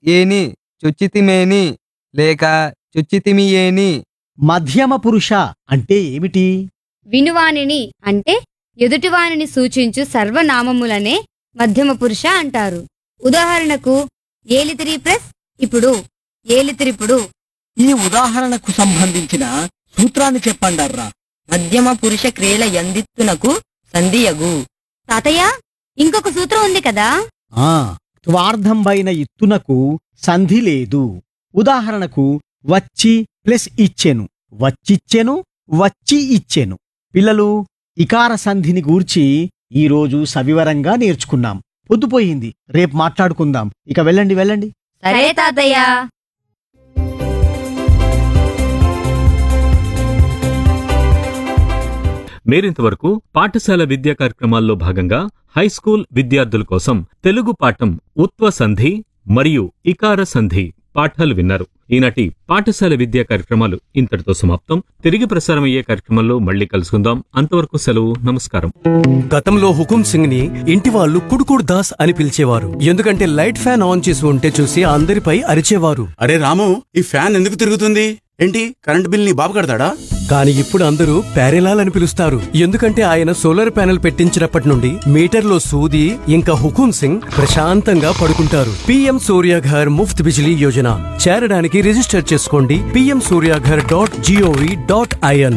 ఏని చుచ్చితిమేని లేక చుచ్చితిమి ఏని మధ్యమ పురుష అంటే ఏమిటి వినువానిని అంటే ఎదుటివానిని సూచించు సర్వనామములనే మధ్యమ పురుష అంటారు ఉదాహరణకు ఏలితిరి ప్లస్ ఇప్పుడు ఏలితిరిపుడు ఈ ఉదాహరణకు సంబంధించిన సూత్రాన్ని చెప్పండర్రా మధ్యమ పురుష క్రియల యందిత్తునకు సంధియగు తాతయ్య ఇంకొక సూత్రం ఉంది కదా ఆ త్వార్థంబైన ఇత్తునకు సంధి లేదు ఉదాహరణకు వచ్చి ప్లస్ ఇచ్చెను వచ్చిచ్చెను వచ్చి ఇచ్చెను పిల్లలు ఇకార సంధిని గూర్చి ఈరోజు సవివరంగా నేర్చుకున్నాం పొద్దుపోయింది రేపు మాట్లాడుకుందాం ఇక వెళ్ళండి వెళ్ళండి సరే తాతయ్య మీరింతవరకు పాఠశాల విద్యా కార్యక్రమాల్లో భాగంగా హైస్కూల్ విద్యార్థుల కోసం తెలుగు పాఠం ఉత్వ సంధి మరియు ఇకార సంధి పాఠాలు విన్నారు ఈనాటి పాఠశాల విద్యా కార్యక్రమాలు ఇంతటితో సమాప్తం తిరిగి ప్రసారమయ్యే కార్యక్రమంలో మళ్ళీ కలుసుకుందాం అంతవరకు సెలవు నమస్కారం గతంలో హుకుం సింగ్ ని ఇంటి వాళ్ళు కుడుకుడు దాస్ అని పిలిచేవారు ఎందుకంటే లైట్ ఫ్యాన్ ఆన్ చేసి ఉంటే చూసి అందరిపై అరిచేవారు అరే రాము ఈ ఫ్యాన్ ఎందుకు తిరుగుతుంది ఏంటి కరెంట్ బిల్ నీ బాబు కడతాడా కానీ ఇప్పుడు అందరూ ప్యారెలాల్ అని పిలుస్తారు ఎందుకంటే ఆయన సోలార్ ప్యానెల్ పెట్టించినప్పటి నుండి మీటర్లో సూది ఇంకా హుకుం సింగ్ ప్రశాంతంగా పడుకుంటారు పిఎం సూర్యాఘర్ ముఫ్త్ బిజిలీ యోజన చేరడానికి రిజిస్టర్ చేసుకోండి PM Suryaghar dot gov dot IN